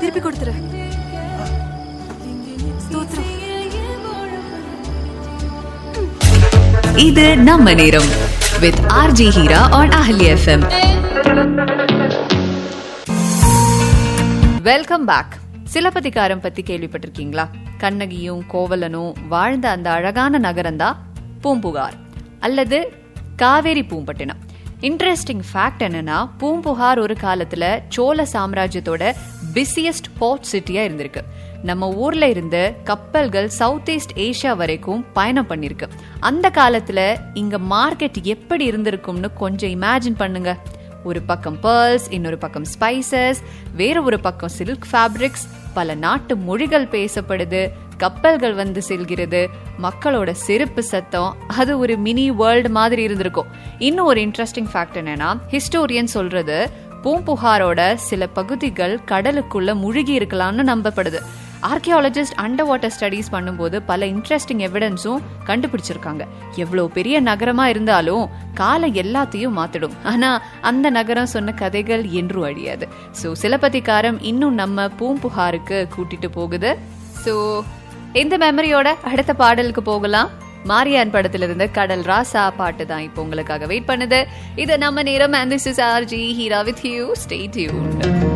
திருப்பி கொடுத்துரு ஸ்தோத்திரம் இது நம்ம நேரம் வித் ஆர்ஜி ஹீரா ஆன் அஹலி எஃப்எம் வெல்கம் பேக் சிலப்பதிகாரம் பத்தி கேள்விப்பட்டிருக்கீங்களா கண்ணகியும் கோவலனும் வாழ்ந்த அந்த அழகான நகரம்தான் பூம்புகார் அல்லது காவேரி பூம்பட்டினம் இன்ட்ரெஸ்டிங் ஃபேக்ட் என்னன்னா பூம்புகார் ஒரு காலத்துல சோழ சாம்ராஜ்யத்தோட பிஸியஸ்ட் போர்ட் சிட்டியா இருந்திருக்கு நம்ம ஊர்ல இருந்து கப்பல்கள் சவுத் ஈஸ்ட் ஏஷியா வரைக்கும் பயணம் பண்ணிருக்கு அந்த காலத்துல இங்க மார்க்கெட் எப்படி இருந்திருக்கும்னு கொஞ்சம் இமேஜின் பண்ணுங்க ஒரு பக்கம் பேர்ல்ஸ் இன்னொரு பக்கம் ஸ்பைசஸ் வேற ஒரு பக்கம் சில்க் ஃபேப்ரிக்ஸ் பல நாட்டு மொழிகள் பேசப்படுது கப்பல்கள் வந்து செல்கிறது மக்களோட செருப்பு சத்தம் அது ஒரு மினி வேர்ல்டு மாதிரி இருந்திருக்கும் இன்னும் ஒரு இன்ட்ரெஸ்டிங் ஃபேக்ட் என்னன்னா ஹிஸ்டோரியன் சொல்றது பூம்புகாரோட சில பகுதிகள் கடலுக்குள்ள முழுகி இருக்கலாம்னு நம்பப்படுது ஆர்கியாலஜிஸ்ட் அண்டர் வாட்டர் ஸ்டடீஸ் பண்ணும்போது பல இன்ட்ரெஸ்டிங் எவிடன்ஸும் கண்டுபிடிச்சிருக்காங்க எவ்வளவு பெரிய நகரமா இருந்தாலும் காலை எல்லாத்தையும் மாத்திடும் ஆனா அந்த நகரம் சொன்ன கதைகள் என்றும் அழியாது ஸோ சிலப்பதிகாரம் இன்னும் நம்ம பூம்புகாருக்கு கூட்டிட்டு போகுது ஸோ இந்த மெமரியோட அடுத்த பாடலுக்கு போகலாம் மாரியான் படத்துல இருந்து கடல் ராசா பாட்டு தான் இப்போ உங்களுக்காக வெயிட் பண்ணுது இது நம்ம நேரம் and this is RJ Heera with you stay tuned